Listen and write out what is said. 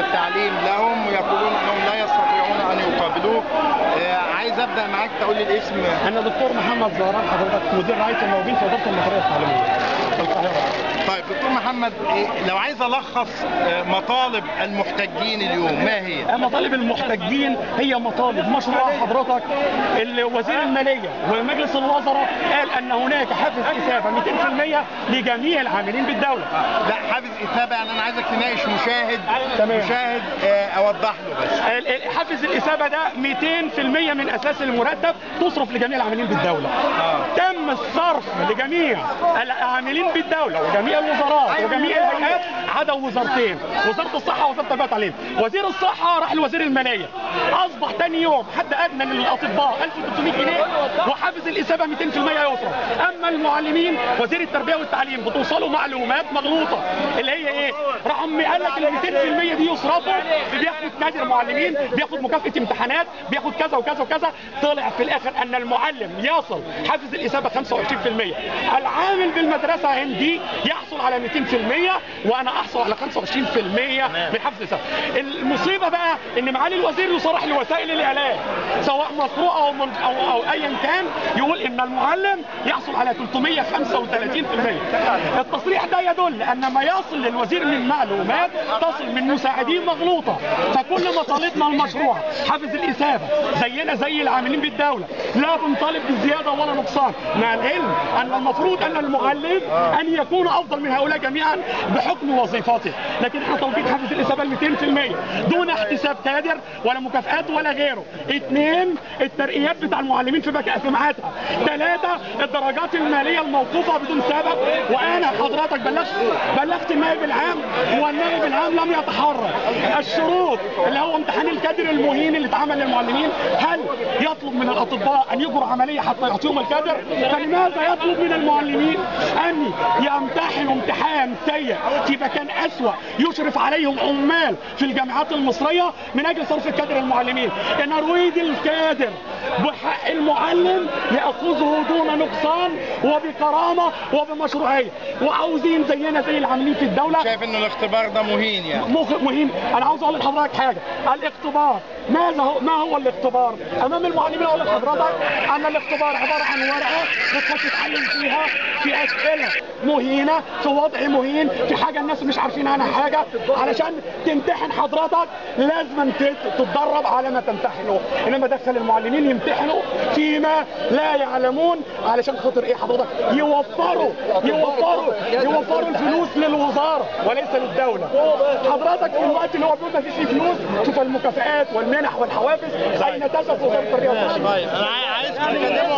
التعليم لهم ويقولون انهم لا يستطيعون ان يقابلوه آه، عايز ابدا معاك تقول لي الاسم انا دكتور محمد زهران حضرتك مدير رعايه الموجودين في اداره المطريه التعليميه في القاهره طيب دكتور محمد إيه، لو عايز الخص آه، مطالب المحتجين اليوم ما هي؟ مطالب المحتجين هي مطالب مشروع حضرتك اللي وزير الماليه ومجلس الوزراء قال ان هناك حافز اثابه 200% لجميع العاملين بالدوله لا حافز اثابه يعني انا عايزك تناقش مشاهد تمام. مشاهد آه، اوضح له بس ال- ال- حافز الاثابه ده 200% من اساس المرتب تصرف لجميع العاملين بالدوله تم الصرف لجميع العاملين بالدوله وجميع الوزارات وجميع الهيئات عدا وزارتين وزاره الصحه ووزاره التربيه والتعليم وزير الصحه راح لوزير الماليه اصبح تاني يوم حد ادنى للاطباء 1300 جنيه وحافز الاثابه 200% يصرف اما المعلمين وزير التربيه والتعليم بتوصلوا معلومات مغلوطه اللي هي ايه راح أمي قال لك ال 200% دي يصرفوا بياخد نادي المعلمين بياخد مكافاه امتحانات بياخد كذا وكذا وكذا طلع في الاخر ان المعلم يصل حافز الاثابه 25% العامل بالمدرسه عندي يحصل على 200% وانا احصل على 25% من حافز الاثابه المصيبه بقى ان معالي الوزير يصرح لوسائل الاعلام سواء مقروءه او من او, أو ايا كان يقول ان المعلم يحصل على 335% التصريح ده يدل ان ما يصل للوزير من معلومات تصل من مساعدين مغلوطه فكل مطالبنا المشروعه حافز الاثابه زينا زي العاملين بالدوله لا بنطالب بزياده ولا نقصان مع العلم ان المفروض ان المعلم ان يكون افضل من هؤلاء جميعا بحكم وظيفته لكن احنا طالبين حافز الاثابه ال 200% دون احتساب كادر ولا مكافآت ولا غيره اثنين الترقيات بتاع المعلمين في بك... في ميعادها ثلاثه الدرجات الماليه الموقوفه بدون سبب وانا حضرتك بلغت بلغت النائب العام والنائب العام لم يتحرك الشروط اللي هو امتحان الكادر المهين اللي اتعمل للمعلمين هل يطلب من الاطباء ان يجروا عمليه حتى يعطيهم الكادر فلماذا يطلب من المعلمين ان يمتحنوا امتحان سيء في مكان اسوا يشرف عليهم عمال في الجامعات المصريه من اجل صرف الكادر المعلمين نرويج الكادر بحق المعلم ياخذه دون نقصان وبكرامه وبمشروعيه وعاوزين زينا زي العاملين في الدوله شايف ان الاختبار ده مهين يعني مخ- مهم انا عاوز اقول لحضرتك حاجه الاختبار ماذا هو ما هو الاختبار امام المعلمين اقول لحضرتك ان الاختبار عباره عن ورقه بتخش تتعلم فيها في اسئله مهينه في وضع مهين في حاجه الناس مش عارفين عنها حاجه علشان تمتحن حضرتك لازم تت- تتدرب على ما تمتحنه انما دخل المعلمين يمتحنوا فيما لا يعلمون علشان خاطر ايه حضرتك يوفروا يوفروا يوفروا الفلوس للوزاره وليس للدوله حضرتك في الوقت اللي هو بيقول ما فيش فيه فلوس شوف المكافآت والمنح والحوافز اين تذهب وزاره الرياضه طيب انا عايز